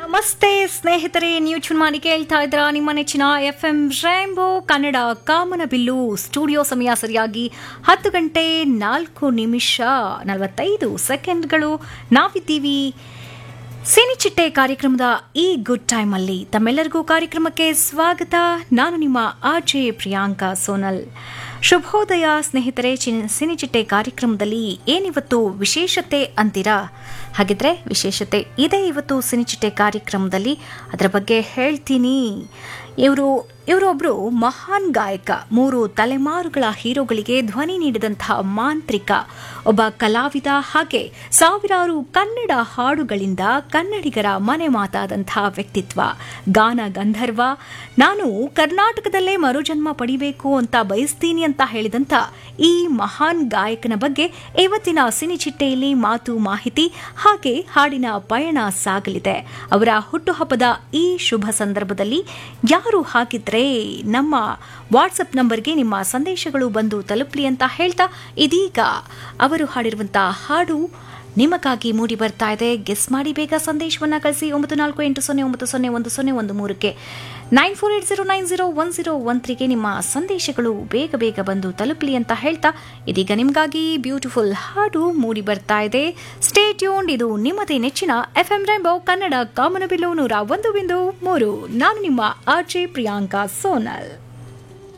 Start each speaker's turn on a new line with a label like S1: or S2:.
S1: ನಮಸ್ತೆ ಸ್ನೇಹಿತರೆ ನೀವು ಚುನ್ ಮಾಡಿ ಕೇಳ್ತಾ ಇದ್ರ ನಿಮ್ಮ ನೆಚ್ಚಿನ ಎಫ್ ಎಂ ರೈಂಬೋ ಕನ್ನಡ ಕಾಮನಬಿಲ್ಲು ಸ್ಟುಡಿಯೋ ಸಮಯ ಸರಿಯಾಗಿ ಹತ್ತು ಗಂಟೆ ನಾಲ್ಕು ನಿಮಿಷ ನಲವತ್ತೈದು ಸೆಕೆಂಡ್ಗಳು ನಾವಿದ್ದೀವಿ ಸಿನಿಚಿಟ್ಟೆ ಕಾರ್ಯಕ್ರಮದ ಈ ಗುಡ್ ಟೈಮ್ ಅಲ್ಲಿ ತಮ್ಮೆಲ್ಲರಿಗೂ ಕಾರ್ಯಕ್ರಮಕ್ಕೆ ಸ್ವಾಗತ ನಾನು ನಿಮ್ಮ ಆರ್ಜೆ ಪ್ರಿಯಾಂಕಾ ಸೋನಲ್ ಶುಭೋದಯ ಸ್ನೇಹಿತರೆ ಚಿನ್- ಸಿನಿಚಿಟ್ಟೆ ಕಾರ್ಯಕ್ರಮದಲ್ಲಿ ಏನಿವತ್ತು ವಿಶೇಷತೆ ಅಂತೀರಾ ಹಾಗಿದ್ರೆ ವಿಶೇಷತೆ ಇದೆ ಇವತ್ತು ಸಿನಿಚಿಟ್ಟೆ ಕಾರ್ಯಕ್ರಮದಲ್ಲಿ ಅದರ ಬಗ್ಗೆ ಹೇಳ್ತೀನಿ ಇವರು ಇವರೊಬ್ಬರು ಮಹಾನ್ ಗಾಯಕ ಮೂರು ತಲೆಮಾರುಗಳ ಹೀರೋಗಳಿಗೆ ಧ್ವನಿ ನೀಡಿದಂತಹ ಮಾಂತ್ರಿಕ ಒಬ್ಬ ಕಲಾವಿದ ಹಾಗೆ ಸಾವಿರಾರು ಕನ್ನಡ ಹಾಡುಗಳಿಂದ ಕನ್ನಡಿಗರ ಮನೆ ಮಾತಾದಂತಹ ವ್ಯಕ್ತಿತ್ವ ಗಾನ ಗಂಧರ್ವ ನಾನು ಕರ್ನಾಟಕದಲ್ಲೇ ಮರುಜನ್ಮ ಪಡಿಬೇಕು ಅಂತ ಬಯಸ್ತೀನಿ ಅಂತ ಹೇಳಿದಂಥ ಈ ಮಹಾನ್ ಗಾಯಕನ ಬಗ್ಗೆ ಇವತ್ತಿನ ಸಿನಿಚಿಟ್ಟೆಯಲ್ಲಿ ಮಾತು ಮಾಹಿತಿ ಹಾಗೆ ಹಾಡಿನ ಪಯಣ ಸಾಗಲಿದೆ ಅವರ ಹುಟ್ಟುಹಬ್ಬದ ಈ ಶುಭ ಸಂದರ್ಭದಲ್ಲಿ ಯಾರು ಹಾಕಿದ್ರೆ ನಮ್ಮ ವಾಟ್ಸಪ್ ನಂಬರ್ಗೆ ನಿಮ್ಮ ಸಂದೇಶಗಳು ಬಂದು ತಲುಪಲಿ ಅಂತ ಹೇಳ್ತಾ ಇದೀಗ ಅವರು ಹಾಡಿರುವಂತಹ ಹಾಡು ನಿಮಗಾಗಿ ಮೂಡಿ ಬರ್ತಾ ಇದೆ ಗೆಸ್ ಮಾಡಿ ಬೇಗ ಸಂದೇಶವನ್ನ ಕಳಿಸಿ ಒಂಬತ್ತು ನಾಲ್ಕು ಎಂಟು ಸೊನ್ನೆ ಒಂಬತ್ತು ಸೊನ್ನೆ ಒಂದು ಸೊನ್ನೆ ಒಂದು ಮೂರಕ್ಕೆ nine four eight zero nine zero one zero one ತ್ರೀಗೆ ನಿಮ್ಮ ಸಂದೇಶಗಳು ಬೇಗ ಬೇಗ ಬಂದು ತಲುಪಲಿ ಅಂತ ಹೇಳ್ತಾ ಇದೀಗ ನಿಮಗಾಗಿ ಬ್ಯೂಟಿಫುಲ್ ಹಾಡು ಮೂಡಿ ಬರ್ತಾ ಇದೆ ಸ್ಟೇ ಟ್ಯೂನ್ಡ್ ಇದು ನಿಮ್ಮದೇ ನೆಚ್ಚಿನ ಎಫ್ ಎಂ ರೈಂಬೋ ಕನ್ನಡ ಕಾಮನಬಿಲ್ಲು ನೂರ ಒಂದು ಬಿಂದು ಮೂರು ನಾನು ನಿಮ್ಮ ಆರ್ಜೆ ಪ್ರಿಯಾಂಕಾ ಸೋನಲ್